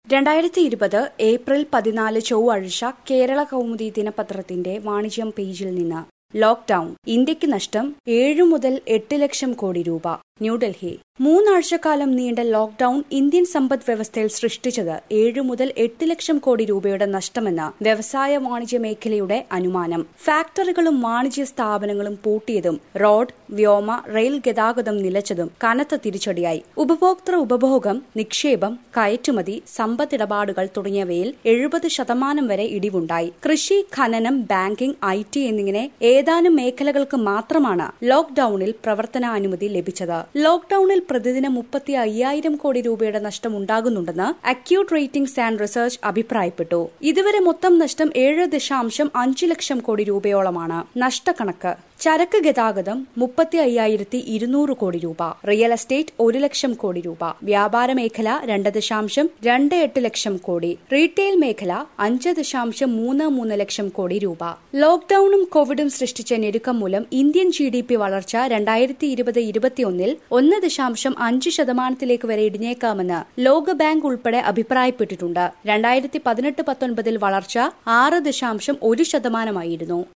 രണ്ടായിരത്തി ഇരുപത് ഏപ്രിൽ പതിനാല് ചൊവ്വാഴ്ച കേരള കൗമുദി ദിനപത്രത്തിന്റെ വാണിജ്യം പേജിൽ നിന്ന് ലോക്ഡൌൺ ഇന്ത്യക്ക് നഷ്ടം ഏഴു മുതൽ എട്ട് ലക്ഷം കോടി രൂപ ന്യൂഡൽഹി മൂന്നാഴ്ചക്കാലം നീണ്ട ലോക്ഡൌൺ ഇന്ത്യൻ സമ്പദ് വ്യവസ്ഥയിൽ സൃഷ്ടിച്ചത് ഏഴു മുതൽ എട്ട് ലക്ഷം കോടി രൂപയുടെ നഷ്ടമെന്ന് വ്യവസായ വാണിജ്യ മേഖലയുടെ അനുമാനം ഫാക്ടറികളും വാണിജ്യ സ്ഥാപനങ്ങളും പൂട്ടിയതും റോഡ് വ്യോമ റെയിൽ ഗതാഗതം നിലച്ചതും കനത്ത തിരിച്ചടിയായി ഉപഭോക്തൃ ഉപഭോഗം നിക്ഷേപം കയറ്റുമതി സമ്പത്തിടപാടുകൾ തുടങ്ങിയവയിൽ എഴുപത് ശതമാനം വരെ ഇടിവുണ്ടായി കൃഷി ഖനനം ബാങ്കിംഗ് ഐ ടി എന്നിങ്ങനെ ഏതാനും മേഖലകൾക്ക് മാത്രമാണ് ലോക്ഡൌണിൽ പ്രവർത്തനാനുമതി ലഭിച്ചത് ലോക്ഡൌണിൽ പ്രതിദിനം മുപ്പത്തി അയ്യായിരം കോടി രൂപയുടെ നഷ്ടം ഉണ്ടാകുന്നുണ്ടെന്ന് അക്യൂട്ട് റേറ്റിംഗ്സ് ആൻഡ് റിസർച്ച് അഭിപ്രായപ്പെട്ടു ഇതുവരെ മൊത്തം നഷ്ടം ഏഴ് ദശാംശം അഞ്ച് ലക്ഷം കോടി രൂപയോളമാണ് നഷ്ടക്കണക്ക് ചരക്ക് ഗതാഗതം മുപ്പത്തി അയ്യായിരത്തി ഇരുന്നൂറ് കോടി രൂപ റിയൽ എസ്റ്റേറ്റ് ഒരു ലക്ഷം കോടി രൂപ വ്യാപാര മേഖല രണ്ട് ദശാംശം രണ്ട് എട്ട് ലക്ഷം കോടി റീറ്റെയിൽ മേഖല അഞ്ച് ദശാംശം മൂന്ന് മൂന്ന് ലക്ഷം കോടി രൂപ ലോക്ഡൌണും കോവിഡും സൃഷ്ടിച്ച ഞെരുക്കം മൂലം ഇന്ത്യൻ ജി ഡി പി വളർച്ച രണ്ടായിരത്തി ഇരുപത് ഇരുപത്തിയൊന്നിൽ ഒന്ന് ദശാംശം അഞ്ച് ശതമാനത്തിലേക്ക് വരെ ഇടിഞ്ഞേക്കാമെന്ന് ലോകബാങ്ക് ഉൾപ്പെടെ അഭിപ്രായപ്പെട്ടിട്ടുണ്ട് രണ്ടായിരത്തി പതിനെട്ട് പത്തൊൻപതിൽ വളർച്ച ആറ് ദശാംശം ഒരു ശതമാനമായിരുന്നു